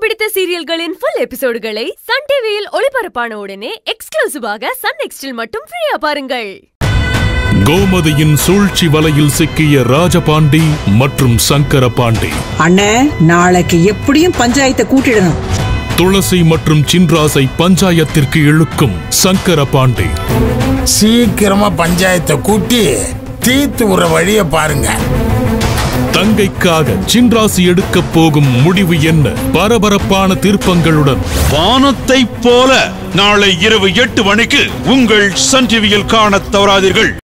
பிடித்த சீரியல்களின் full எபிசோடுகளை Sun டிவியில் ஒளிபரப்பான உடனே எக்ஸ்க்ளூசிவாக சன் நெக்ஸ்டில் மட்டும் ஃப்ரீயா பாருங்கள் கோமதியின் சூழ்ச்சி வலையில் சிக்கிய ராஜபாண்டி மற்றும் சங்கரபாண்டி அண்ணே நாளைக்கு எப்படியும் பஞ்சாயத்தை கூட்டிடணும் துளசி மற்றும் சின்ராசை பஞ்சாயத்திற்கு இழுக்கும் சங்கரபாண்டி சீக்கிரமா பஞ்சாயத்தை கூட்டி தீர்த்து விடுற வழிய பாருங்க தங்கைக்காக சின்ராசி எடுக்கப் போகும் முடிவு என்ன பரபரப்பான தீர்ப்பங்களுடன் வானத்தைப் போல நாளை இரவு எட்டு மணிக்கு உங்கள் சன் டிவியில் காணத் தவறாதீர்கள்